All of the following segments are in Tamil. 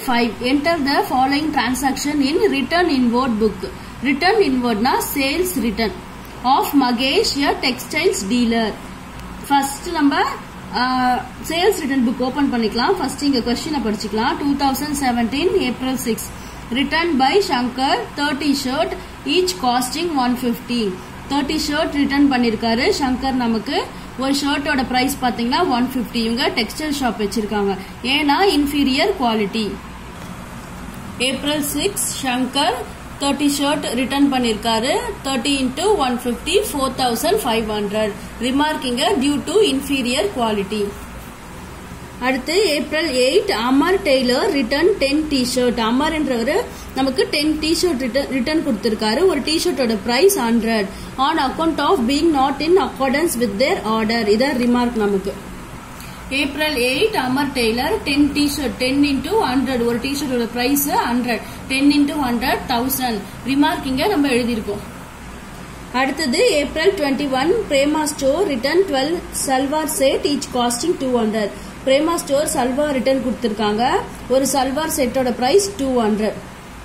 five enter the following transaction in return inward book return இன்வர்ட்னா sales return of Mahesh a textiles dealer first நம்ம சேல்ஸ் ரிட்டர்ன் புக் ஓபன் பண்ணிக்கலாம் ஃபர்ஸ்ட் இங்க கொஸ்டினை படிச்சுக்கலாம் two thousand seventeen April six return by Shankar thirty shirt each costing one fifty thirty shirt return பண்ணிருக்காரு சங்கர் நமக்கு ஒரு ஷர்ட்டோட பிரைஸ் பாத்தீங்கன்னா ஒன் ஃபிஃப்டி இவங்க டெக்ஸ்டைல் ஷாப் வச்சிருக்காங்க ஏன்னா inferior quality April six Shankar thirty shirt return பண்ணிருக்காரு thirty into one fifty four thousand five hundred ரிமார்க்கிங்க டியூ டு இன்ஃபீரியர் குவாலிட்டி அடுத்து April eight Amar tailor return ten T shirt அமர்ன்றவர் நமக்கு டென் டி ஷர்ட் ரிட்டர்ன் கொடுத்திருக்காரு ஒரு டி ஷர்ட்டோட price hundred on account of being not in accordance with their order இதான் ரிமார்க் நமக்கு April eight Amar tailor ten T shirt ten into hundred ஒரு டி ஷர்ட்டோட price hundred ten into hundred thousand remark இங்க நம்ம எழுதியிருக்கோம் அடுத்தது April twenty one Prema store return twelve salwar set each costing two hundred Prema store salwar return கொடுத்திருக்காங்க ஒரு சல்வார் செட்டோட price two hundred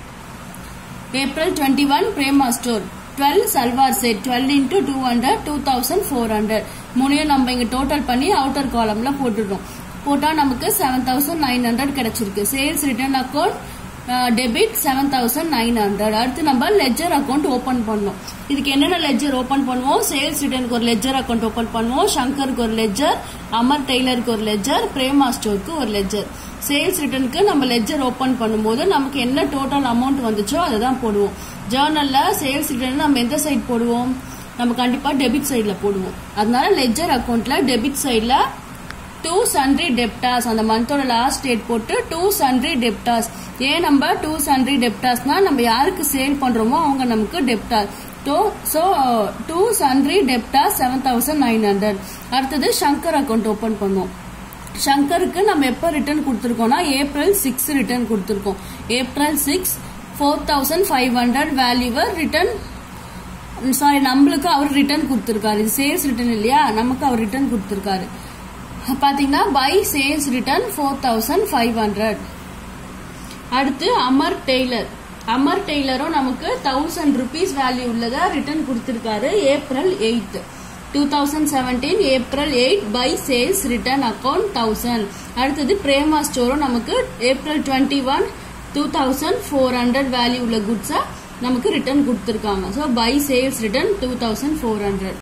April twenty one Prema store twelve salwar set twelve into two hundred two thousand four hundred மூணையும் நம்ம இங்க டோட்டல் பண்ணி அவுட்டர் காலம்ல போட்டுடுறோம் போட்டா நமக்கு செவன் தௌசண்ட் நைன் ஹண்ட்ரட் கிடைச்சிருக்கு sales return account debit seven thousand nine hundred அடுத்து நம்ம லெஜர் அக்கௌண்ட் ஓபன் பண்ணோம் இதுக்கு என்னென்ன லெஜர் ஓபன் பண்ணுவோம் சேல்ஸ் ரிட்டர்னுக்கு ஒரு லெஜர் அக்கௌண்ட் ஓபன் பண்ணுவோம் சங்கருக்கு ஒரு லெஜர் அமர் டெய்லருக்கு ஒரு லெஜர் பிரேமா ஸ்டோருக்கு ஒரு லெஜர் சேல்ஸ் ரிட்டர்னுக்கு நம்ம லெஜர் ஓபன் பண்ணும்போது நமக்கு என்ன டோட்டல் அமௌண்ட் வந்துச்சோ அதை தான் போடுவோம் ஜேர்னல்ல சேல்ஸ் ரிட்டர்ன் நம்ம எந்த சைட் போடுவோம் நம்ம கண்டிப்பா டெபிட் சைட்ல போடுவோம் அதனால லெஜர் அக்கௌண்ட்ல டெபிட் சைட்ல டூ சன்ட்ரி டெப்டாஸ் அந்த மந்தோட லாஸ்ட் டேட் போட்டு டூ சன்ட்ரி டெப்டாஸ் ஏன் நம்ம டூ சன்ட்ரி டெப்டாஸ்னா நம்ம யாருக்கு சேல் பண்றோமோ அவங்க நமக்கு debtors so to sundry debtors seven thousand nine hundred அடுத்தது சங்கர் அக்கௌண்ட் ஓபன் பண்ணுவோம் சங்கருக்கு நம்ம எப்போ ரிட்டர்ன் கொடுத்துருக்கோம்னா ஏப்ரல் சிக்ஸ் ரிட்டர்ன் கொடுத்துருக்கோம் April six four thousand five hundred வேல்யூவர் ரிட்டர்ன் சாரி நம்மளுக்கு அவர் ரிட்டர்ன் கொடுத்துருக்காரு இது சேல்ஸ் ரிட்டர்ன் இல்லையா நமக்கு அவர் ரிட்டர்ன் கொடுத்துருக்காரு பாத்தீங்கன்னா by sales return four thousand five hundred அடுத்து அமர் டெய்லர் அமர் டெய்லரும் நமக்கு தௌசண்ட் ருபீஸ் வேல்யூ உள்ளதா ரிட்டர்ன் கொடுத்திருக்காரு April eighth two thousand seventeen April eight by sales return account thousand அடுத்தது பிரேமா ஸ்டோரும் நமக்கு April twenty one two thousand four hundred value உள்ள குட்ஸை நமக்கு ரிட்டர்ன் கொடுத்துருக்காங்க so by sales return two thousand four hundred